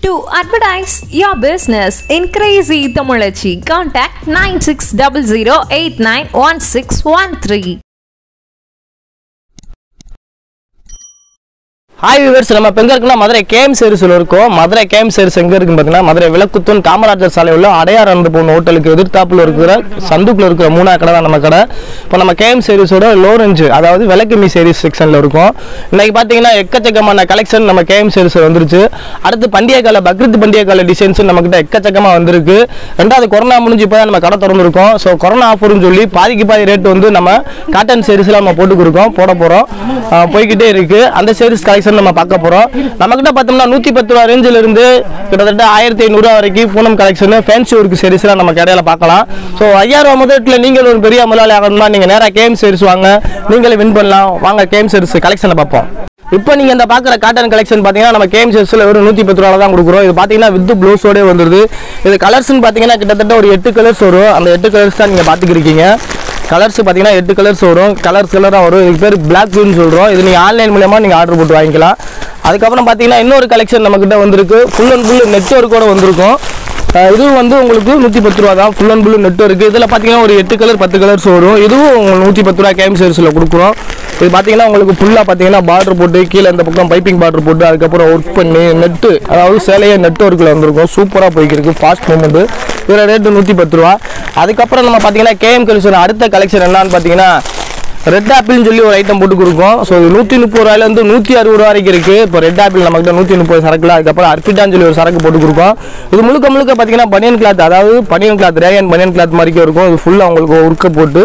To advertise your business in Crazy Tamulachi, contact 9600891613. Hi viewers நம்ம இப்போ எங்கே இருக்குன்னா மதுரை கேம் சர்வீஸில் இருக்கோம் மதுரை கேம் சர்வீஸ் எங்கே இருக்குன்னு பார்த்தீங்கன்னா மதுரை விளக்குத்தூன் காமராஜர் சாலை உள்ள அடையார் அந்த போன ஹோட்டலுக்கு எதிர்த்தாப்புல இருக்கிற சந்துக்குள்ள இருக்கிற மூணா கடை தான் நம்ம கடை இப்போ நம்ம கேம் சர்வீஸோட லோரஞ்சு அதாவது விளக்குமி சர்வீஸ் செக்ஷனில் இருக்கும் இன்னைக்கு பார்த்தீங்கன்னா எக்கச்சக்கமான கலெக்ஷன் நம்ம கேம் சர்வீஸில் வந்துருச்சு அடுத்து பண்டிகை கால பக்ரீத் பண்டிகை கால டிசைன்ஸ் நம்மக்கிட்ட எக்கச்சக்கமாக வந்திருக்கு ரெண்டாவது கொரோனா முடிஞ்சு இப்போ தான் நம்ம கடை திறந்துருக்கோம் ஸோ கொரோனா ஆஃபர்னு சொல்லி பாதிக்கு பாதி ரேட் வந்து நம்ம காட்டன் சர்வீஸில் நம்ம போட்டுக்கிருக்கோம் போட போகிறோம் போய்கிட்டே இருக்கு அந்த சர்வீஸ் கலெக்ஷன் நம்ம பார்க்க போகிறோம் நம்மக்கிட்ட பார்த்தோம்னா நூற்றி பத்து ரூபா ரேஞ்சில் இருந்து கிட்டத்தட்ட ஆயிரத்தி ஐநூறுரூவா வரைக்கும் பூனம் கலெக்ஷன் ஃபேன்சி ஒர்க் சர்வீஸ்லாம் நம்ம கடையில் பார்க்கலாம் ஸோ ஐயாயிரம் ரூபா முதலீட்டில் நீங்கள் ஒரு பெரிய முதலாளி ஆகணும்னா நீங்கள் நேராக கேம் சர்வீஸ் வாங்க நீங்களே வின் பண்ணலாம் வாங்க கேம் சர்வீஸ் கலெக்ஷனை பார்ப்போம் இப்போ நீங்க இந்த பார்க்குற காட்டன் கலெக்ஷன் பார்த்தீங்கன்னா நம்ம கேம் சர்வீஸில் வெறும் நூற்றி பத்து ரூபா தான் கொடுக்குறோம் இது பார்த்தீங்கன்னா வித் ப்ளவுஸோடே வந்துருது இது கலர்ஸ்னு பார்த்தீங்கன்னா கிட்டத்தட்ட ஒரு எட்டு கலர்ஸ் வரும் அந்த எட்டு கலர்ஸ் தான் நீங்கள் பார்த்துக்கிருக்கீங்க கலர்ஸ் பார்த்தீங்கன்னா எட்டு கலர்ஸ் வரும் கலர்ஸ் கலராக வரும் இதுக்கு பேர் பிளாக் ப்ளூன்னு சொல்கிறோம் இது நீங்கள் ஆன்லைன் மூலயமா நீங்கள் ஆர்டர் போட்டு வாங்கிக்கலாம் அதுக்கப்புறம் பார்த்தீங்கன்னா இன்னொரு கலெக்ஷன் நம்மக்கிட்ட வந்திருக்கு ஃபுல் அண்ட் ஃபுல் நெட்ஒர்க்கோட வந்திருக்கும் அஹ் இதுவும் வந்து உங்களுக்கு நூற்றி பத்து ரூபா தான் ஃபுல் அண்ட் ஃபுல் நெட் இருக்குது இதில் பார்த்தீங்கன்னா ஒரு எட்டு கலர் பத்து கலர்ஸ் வரும் இதுவும் உங்களுக்கு நூற்றி பத்து ரூபா கேம் சர்வீஸில் கொடுக்குறோம் இது பார்த்தீங்கன்னா உங்களுக்கு ஃபுல்லாக பார்த்தீங்கன்னா பார்டர் போட்டு கீழே இந்த பக்கம் பைப்பிங் பார்டர் போட்டு அதுக்கப்புறம் ஒர்க் பண்ணி நெட்டு அதாவது சேலையே நெட் ஒர்க்கில் வந்திருக்கும் சூப்பராக போய்க்கிருக்கு ஃபாஸ்ட் மூமெண்ட்டு இதில் ரேட்டு நூற்றி பத்து ரூபா அதுக்கப்புறம் நம்ம பார்த்தீங்கன்னா கேஎம் கலெக்ஷன் அடுத்த கலெக்ஷன் என்னன்னு பார்த்தீங்கன்னா ரெட் ஆப்பிள்னு சொல்லி ஒரு ஐட்டம் போட்டு கொடுக்கும் ஸோ இது நூற்றி முப்பது ரூபாயிலேருந்து நூற்றி அறுபது ரூபா வரைக்கும் இருக்குது இப்போ ரெட் ஆப்பிள் நம்மகிட்ட நூற்றி முப்பது சரக்குல அதுக்கப்புறம் அர்பிட்டான்னு சொல்லி ஒரு சரக்கு போட்டு கொடுக்கும் இது முழுக்க முழுக்க பார்த்தீங்கன்னா பனியன் கிளாத் அதாவது banian cloth rayon banian cloth மாதிரிக்கே இருக்கும் இது ஃபுல்லாக உங்களுக்கு ஒர்க்கை போட்டு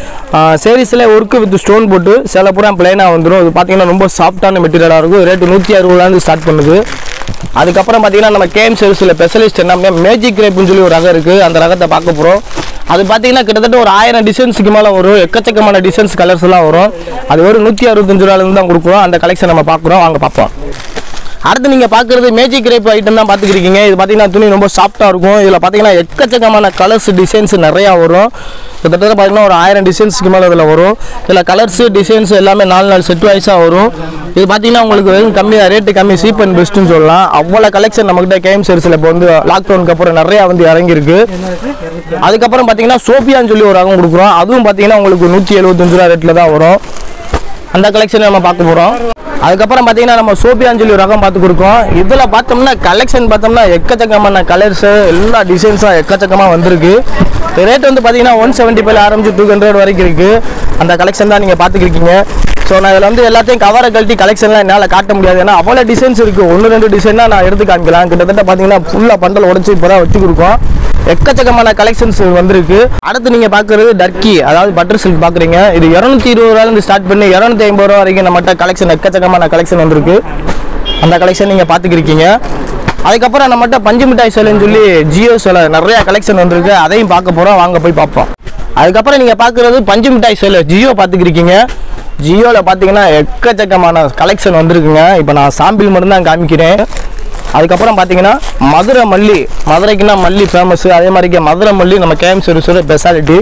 சேரீஸில் ஒர்க்கு வித் ஸ்டோன் போட்டு சில பூரா பிளைனாக வந்துடும் இது பார்த்தீங்கன்னா ரொம்ப சாஃப்டான மெட்டீரியலாக இருக்கும் ரேட்டு நூற்றி அறுபதுலேருந்து ஸ்டார்ட் பண்ணுது அதுக்கப்புறம் பார்த்தீங்கன்னா நம்ம கேம் சர்வீஸில் ஸ்பெஷலிஸ்ட் என்ன மேஜிக் கிரேப்னு சொல்லி ஒரு ரகம் இருக்குது அந்த ரகத்தை பார்க்க போகிறோம் அது பார்த்தீங்கன்னா கிட்டத்தட்ட ஒரு ஆயிரம் டிசைன்ஸுக்கு மேலே வரும் எக்கச்சக்கமான டிசைன்ஸ் கலர்ஸ் எல்லாம் வரும் அது ஒரு நூற்றி அறுபத்தஞ்சு ரூபாயிலேருந்து தான் கொடுக்குறோம் அந்த கலெக்ஷன் நம்ம பார்க்குறோம் வாங்க பார்ப்போம் அடுத்து நீங்கள் பார்க்குறது மேஜிக் கிரேப் ஐட்டம் தான் பார்த்துக்கிறீங்க இது பார்த்தீங்கன்னா துணி ரொம்ப சாஃப்ட்டாக இருக்கும் இதில் பார்த்தீங்கன்னா எக்கச்சக்கமான கலர்ஸ் டிசைன்ஸ் நிறையா வரும் கிட்டத்தட்ட பார்த்தீங்கன்னா ஒரு ஆயிரம் டிசைன்ஸ்க்கு மேலே இதில் வரும் இதில் கலர்ஸு டிசைன்ஸ் எல்லாமே நாலு நாலு செட் வைஸாக வரும் இது பார்த்தீங்கன்னா உங்களுக்கு வெறும் கம்மியாக ரேட்டு கம்மி சீப் அண்ட் பெஸ்ட்டுன்னு சொல்லலாம் அவ்வளோ கலெக்ஷன் நம்மகிட்ட கேம் சர்வீஸில் இப்போ வந்து லாக்டவுனுக்கு அப்புறம் நிறையா வந்து இறங்கியிருக்கு அதுக்கப்புறம் பார்த்தீங்கன்னா சோஃபியான்னு சொல்லி ஒரு ரகம் கொடுக்குறோம் அதுவும் பார்த்தீங்கன்னா உங்களுக்கு நூற்றி எழுபத்தஞ்சு ரூபா ரேட்டில் தான் வரும் அந்த கலெக்ஷன் நம்ம பார்க்க போகிறோம் அதுக்கப்புறம் பார்த்தீங்கன்னா நம்ம சோபியான்னு சொல்லி ஒரு ரகம் பார்த்து கொடுக்கோம் இதில் பார்த்தோம்னா கலெக்ஷன் பார்த்தோம்னா எக்கச்சக்கமான கலர்ஸு எல்லா டிசைன்ஸும் எக்கச்சக்கமாக வந்திருக்கு ரேட் வந்து பார்த்தீங்கன்னா ஒன் செவன்ட்டி ஃபைவ் ஆரம்பிச்சு டூ ஹண்ட்ரட் வரைக்கும் இருக்குது அந்த கலெக்ஷன் தான் நீங்கள் பார்த்துக்கிருக்கீங்க ஸோ நான் இதில் வந்து எல்லாத்தையும் கவரை கழட்டி கலெக்ஷன்லாம் என்னால் காட்ட முடியாது ஏன்னா அவ்வளோ டிசைன்ஸ் இருக்குது ஒன்று ரெண்டு டிசைன் தான் நான் எடுத்து காமிக்கலாம் கிட்டத்தட்ட பார்த்தீங்கன்னா ஃபுல்லாக பண்டல் உடச்சி இப்போ தான் வச்சு கொடுக்கோம் எக்கச்சக்கமான கலெக்ஷன்ஸ் வந்திருக்கு அடுத்து நீங்கள் பார்க்குறது டர்க்கி அதாவது பட்டர் சில்க் பார்க்குறீங்க இது இரநூத்தி இருபது ரூபாயிலேருந்து ஸ்டார்ட் பண்ணி இரநூத்தி ஐம்பது ரூபா வரைக்கும் நம்மகிட்ட கலெக்ஷன் எக்கச்சக்கமான கலெக்ஷன் வந்திருக்கு அந்த கலெக்ஷன் நீங்கள் பார்த்துக்கிருக்கீங்க அதுக்கப்புறம் நம்மகிட்ட பஞ்சு மிட்டாய் சேலைன்னு சொல்லி ஜியோ சேலை நிறைய கலெக்ஷன் வந்திருக்கு அதையும் பார்க்க போகிறோம் வாங்க போய் பார்ப்போம் அதுக்கப்புறம் நீங்கள் பார்க்குறது பஞ்சு மிட்டாய் சேலை ஜியோ பார்த்துக்கிருக்கீங்க ஜியோவில் பார்த்தீங்கன்னா எக்கச்சக்கமான கலெக்ஷன் வந்திருக்குங்க இப்போ நான் சாம்பிள் மட்டும்தான் காமிக்கிறேன் அதுக்கப்புறம் பார்த்தீங்கன்னா மதுரை மல்லி மதுரைக்குன்னா மல்லி ஃபேமஸ் அதே மாதிரிக்கு மதுரை மல்லி நம்ம கேம் சர்வீஸோட ஸ்பெஷாலிட்டி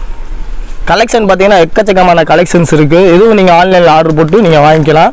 கலெக்ஷன் பார்த்தீங்கன்னா எக்கச்சக்கமான கலெக்ஷன்ஸ் இருக்குது இதுவும் நீங்கள் ஆன்லைனில் ஆர்டர் போட்டு நீங்கள் வாங்கிக்கலாம்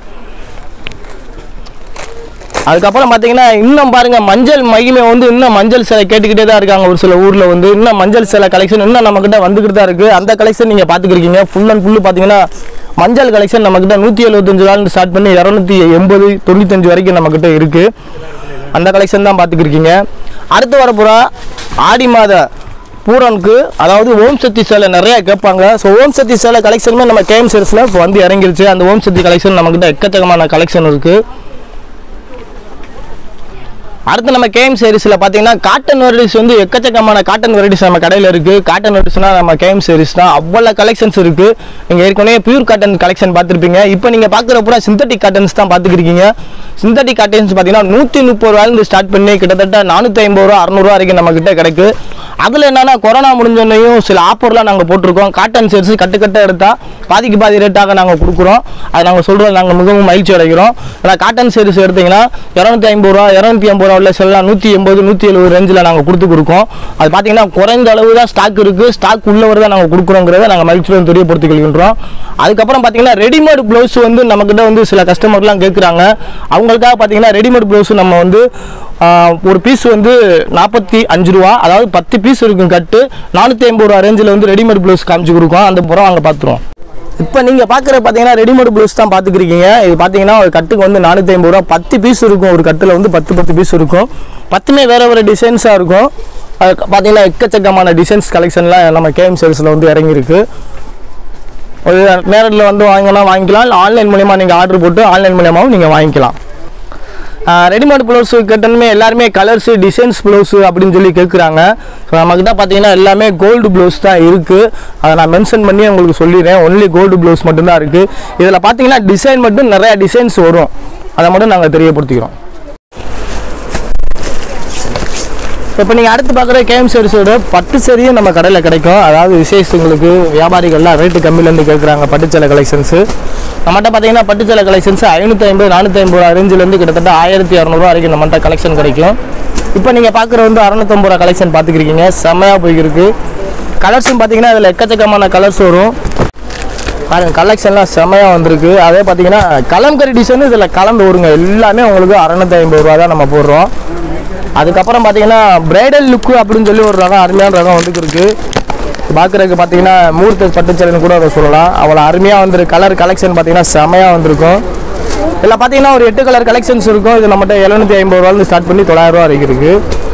அதுக்கப்புறம் பார்த்தீங்கன்னா இன்னும் பாருங்க மஞ்சள் மகிமை வந்து இன்னும் மஞ்சள் சிலை கேட்டுக்கிட்டே தான் இருக்காங்க ஒரு சில ஊரில் வந்து இன்னும் மஞ்சள் சிலை கலெக்ஷன் இன்னும் நம்மக்கிட்ட வந்துக்கிட்டு தான் இருக்குது அந்த கலெக்ஷன் நீங்கள் பார்த்துக்கிருக்கீங்க ஃபுல் அண்ட் ஃபுல்லு பார்த்தீங்கன்னா மஞ்சள் கலெக்ஷன் நம்மக்கிட்ட நூற்றி எழுபத்தஞ்சு ரூபான்னு ஸ்டார்ட் பண்ணி இரநூத்தி எண்பது தொண்ணூத்தஞ்சு வரைக்கும் நம்மக்கிட்ட இருக்குது அந்த கலெக்ஷன் தான் பார்த்துக்கிருக்கீங்க அடுத்து வரப்போகிற ஆடி மாத பூரனுக்கு அதாவது ஓம் சக்தி சேலை நிறைய கேட்பாங்க ஸோ ஓம் சக்தி சேலை கலெக்ஷனுமே நம்ம கேம் சர்ஸில் இப்போ வந்து இறங்கிருச்சு அந்த ஓம் சக்தி கலெக்ஷன் நம்மக்கிட்ட எக்கச்சக்கமான கலெக்ஷன் இருக்குது அடுத்து நம்ம கேம் சீரிஸில் பார்த்தீங்கன்னா காட்டன் வெரைட்டிஸ் வந்து எக்கச்சக்கமான காட்டன் வெரைட்டிஸ் நம்ம கடையில் இருக்குது காட்டன் வெரைட்டிஸ்னால் நம்ம கேம் சீரிஸ் தான் அவ்வளோ கலெக்ஷன்ஸ் இருக்குது நீங்கள் ஏற்கனவே பியூர் காட்டன் கலெக்ஷன் பார்த்துருப்பீங்க இப்போ நீங்கள் பார்க்குற பூரா சிந்தட்டிக் காட்டன்ஸ் தான் பார்த்துக்கிருக்கீங்க சிந்தட்டிக் காட்டன்ஸ் பார்த்தீங்கன்னா நூற்றி முப்பது ரூபாயிலிருந்து ஸ்டார்ட் பண்ணி கிட்டத்தட்ட நானூற்றி ஐம்பது ரூபா அறநூறுவா வரைக்கும் நம்மக்கிட்ட கிடைக்கு அதில் என்னன்னா கொரோனா முடிஞ்சோன்னையும் சில ஆஃபர்லாம் நாங்கள் போட்டிருக்கோம் காட்டன் சீரிஸ் கட்டு கட்ட எடுத்தால் பாதிக்கு பாதி ரேட்டாக நாங்கள் கொடுக்குறோம் அதை நாங்கள் சொல்கிறோம் நாங்கள் மிகவும் மகிழ்ச்சி அடைகிறோம் ஆனால் காட்டன் சீரிஸ் எடுத்தீங்கன்னா இரநூத்தி ஐம்பது ரூபா இரநூத்தி ஐம்பது ரூபா உள்ள சொல்லலாம் நூற்றி எண்பது நூற்றி எழுபது ரேஞ்சில் நாங்கள் கொடுத்து கொடுக்கோம் அது பார்த்தீங்கன்னா குறைந்த அளவு தான் ஸ்டாக் இருக்குது ஸ்டாக் உள்ளவர் தான் நாங்கள் கொடுக்குறோங்கிறத நாங்கள் மகிழ்ச்சியுடன் தெரியப்படுத்திக் கொள்கின்றோம் அதுக்கப்புறம் பார்த்தீங்கன்னா ரெடிமேட் ப்ளவுஸ் வந்து நம்மக்கிட்ட வந்து சில கஸ்டமர்லாம் கேட்குறாங்க அவங்களுக்காக பார்த்தீங்கன்னா ரெடிமேட் ப்ளவுஸ் நம்ம வந்து ஆஹ், ஒரு பீஸ் வந்து நாற்பத்தி அஞ்சு ரூபா அதாவது பத்து பீஸ் இருக்கும் கட்டு நானூற்றி ஐம்பது ரூபா ரேஞ்சில் வந்து ரெடிமேட் ப்ளவுஸ் காமிச்சு கொடுக்கும் அந்த புறம் அங்கே பார்த்துருவோம் இப்போ நீங்கள் பார்க்குற பார்த்தீங்கன்னா ரெடிமேட் ப்ளவுஸ் தான் பார்த்துக்கிறீங்க இது பார்த்தீங்கன்னா ஒரு கட்டுக்கு வந்து நானூற்றி ஐம்பது ரூபா பத்து பீஸ் இருக்கும் ஒரு கட்டில் வந்து பத்து பத்து பீஸ் இருக்கும் பத்துமே வேறு வேறு டிசைன்ஸாக இருக்கும் அது பார்த்தீங்கன்னா எக்கச்சக்கமான டிசைன்ஸ் கலெக்ஷன்லாம் நம்ம கேஎம் சேல்ஸில் வந்து இறங்கியிருக்கு ஒரு நேரில் வந்து வாங்கினா வாங்கிக்கலாம் இல்லை ஆன்லைன் மூலியமா நீங்கள் ஆர்டர் போட்டு ஆன்லைன் மூலியமாகவும் நீங்கள் வாங்கிக்கலாம் ரெடிமேட் ப்ளவுஸ் கேட்டனுமே எல்லாருமே கலர்ஸு டிசைன்ஸ் ப்ளவுஸு அப்படின்னு சொல்லி கேட்குறாங்க ஸோ நம்மக்கிட்ட பார்த்தீங்கன்னா எல்லாமே கோல்டு ப்ளவுஸ் தான் இருக்குது அதை நான் மென்ஷன் பண்ணி உங்களுக்கு சொல்லிடுறேன் ஒன்லி கோல்டு ப்ளவுஸ் மட்டும்தான் இருக்குது இதில் பார்த்தீங்கன்னா டிசைன் மட்டும் நிறையா டிசைன்ஸ் வரும் அதை மட்டும் நாங்கள் தெரியப்படுத்திக்கிறோம் இப்போ நீங்கள் அடுத்து பார்க்குற கேம் சர்வீஸோட பட்டு சரியும் நம்ம கடையில் கிடைக்கும் அதாவது விசேஷங்களுக்கு வியாபாரிகள்லாம் ரேட்டு கம்மியிலேருந்து கேட்குறாங்க பட்டுச்சேலை கலெக்ஷன்ஸு நம்மகிட்ட பார்த்தீங்கன்னா பட்டுச்சேலை கலெக்ஷன்ஸ் ஐநூற்றி ஐம்பது நானூற்றி ஐம்பது ரூபா ரேஞ்சிலேருந்து கிட்டத்தட்ட ஆயிரத்தி இரநூறுவா வரைக்கும் நம்மகிட்ட கலெக்ஷன் கிடைக்கும் இப்போ நீங்கள் பார்க்குற வந்து அறநூத்தம்பது ரூபா கலெக்ஷன் பார்த்துக்கிறீங்க செம்மையாக போய்க்கிருக்கு கலர்ஸும் பார்த்தீங்கன்னா அதில் எக்கச்சக்கமான கலர்ஸ் வரும் பாருங்க கலெக்ஷன்லாம் செம்மையாக வந்திருக்கு அதே பார்த்தீங்கன்னா கலம்கரி டிசைன் இதில் கலந்து வருங்க எல்லாமே உங்களுக்கு அறநூற்றி ஐம்பது ரூபா தான் நம்ம போடுறோம் அதுக்கப்புறம் பார்த்தீங்கன்னா பிரைடல் லுக்கு அப்படின்னு சொல்லி ஒரு ரகம் அருமையான ரகம் வந்துருக்கு பார்க்குறதுக்கு பார்த்தீங்கன்னா மூர்த்த பட்டுச்சேலைன்னு கூட அதை சொல்லலாம் அவ்வளோ அருமையாக வந்துருக்கு கலர் கலெக்ஷன் பார்த்தீங்கன்னா செமையாக வந்திருக்கும் இதில் பார்த்தீங்கன்னா ஒரு எட்டு கலர் கலெக்ஷன்ஸ் இருக்கும் இது நம்மகிட்ட எழுநூற்றி ஐம்பது ரூபாலேருந்து ஸ்டார்ட் பண்ணி தொள்ளாயிரம் ரூபா வரைக்கும் இருக்குது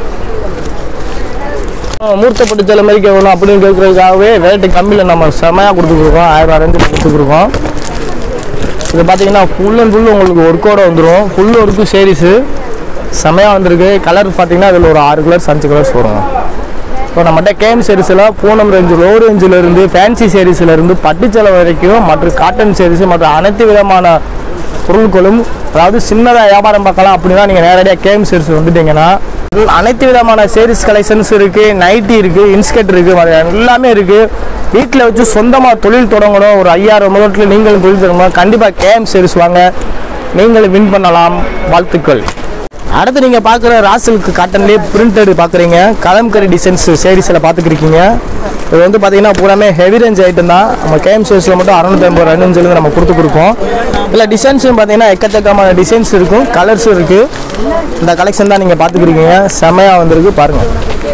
மூர்த்த பட்டுச்சேலை மாதிரி கேட்கணும் அப்படின்னு கேட்குறதுக்காகவே ரேட்டு கம்மியில் நம்ம செமையாக கொடுத்துருக்கோம் ஆயிரம் ரூபா ரேஞ்சில் கொடுத்துருக்கோம் இது பார்த்தீங்கன்னா ஃபுல் அண்ட் ஃபுல் உங்களுக்கு ஒர்க்கோட வந்துடும் ஃபுல் ஒர்க்கு சேரீஸு செமையாக வந்திருக்கு கலர் பார்த்தீங்கன்னா அதில் ஒரு ஆறு கலர்ஸ் அஞ்சு கலர்ஸ் வரும் இப்போ நம்மகிட்ட கேம் சேரீஸில் பூனம் ரேஞ்சு லோ ரேஞ்சில் இருந்து ஃபேன்சி சேரீஸில் இருந்து பட்டுச்சேலை வரைக்கும் மற்றும் காட்டன் சேரீஸ் மற்றும் அனைத்து விதமான பொருட்களும் அதாவது சின்னதாக வியாபாரம் பார்க்கலாம் அப்படின்னா நீங்கள் நேரடியாக கேம் சேரீஸ் வந்துட்டீங்கன்னா அனைத்து விதமான சேரீஸ் கலெக்ஷன்ஸ் இருக்குது நைட்டி இருக்குது இன்ஸ்கர்ட் இருக்குது எல்லாமே இருக்குது வீட்டில் வச்சு சொந்தமாக தொழில் தொடங்கணும் ஒரு ஐயாயிரம் முதலத்தில் நீங்களும் தொழில் தொடங்கணும் கண்டிப்பாக கேம் சேரீஸ் வாங்க நீங்களும் வின் பண்ணலாம் வாழ்த்துக்கள் அடுத்து நீங்கள் பார்க்குற ராசலுக்கு காட்டன்லேயே பிரிண்டட் பார்க்குறீங்க கலம்கரி டிசைன்ஸ் சேரீஸில் பார்த்துக்கிருக்கீங்க இது வந்து பார்த்தீங்கன்னா பூராமே ஹெவி ரேஞ்ச் ஐட்டம் தான் நம்ம கேம் சேல்ஸில் மட்டும் அறுநூத்தி ஐம்பது ரேஞ்சிலேருந்து நம்ம கொடுத்து கொடுப்போம் இல்லை டிசைன்ஸும் பார்த்தீங்கன்னா எக்கச்சக்கமான டிசைன்ஸ் இருக்கும் கலர்ஸும் இருக்குது இந்த கலெக்ஷன் தான் நீங்கள் பார்த்துக்கிருக்கீங்க செமையாக வந்திருக்கு பாருங்கள்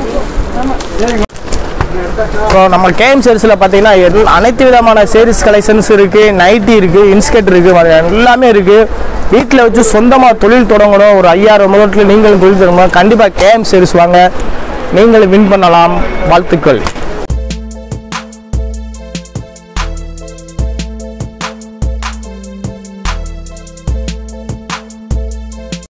இப்போ நம்ம கேம் சேல்ஸில் பார்த்தீங்கன்னா எல்லா- அனைத்து விதமான சேரீஸ் கலெக்ஷன்ஸ் இருக்குது நைட்டி இருக்குது இன்ஸ்கர்ட் இருக்குது எல்லாமே இருக்குது வீட்டில் வச்சு சொந்தமாக தொழில் தொடங்கணும் ஒரு ஐயாயிரம் முதலத்தில் நீங்களும் தொழில் தொடங்கணும் கண்டிப்பாக கேம் சேல்ஸ் வாங்க நீங்களும் வின் பண்ணலாம் வாழ்த்துக்கள்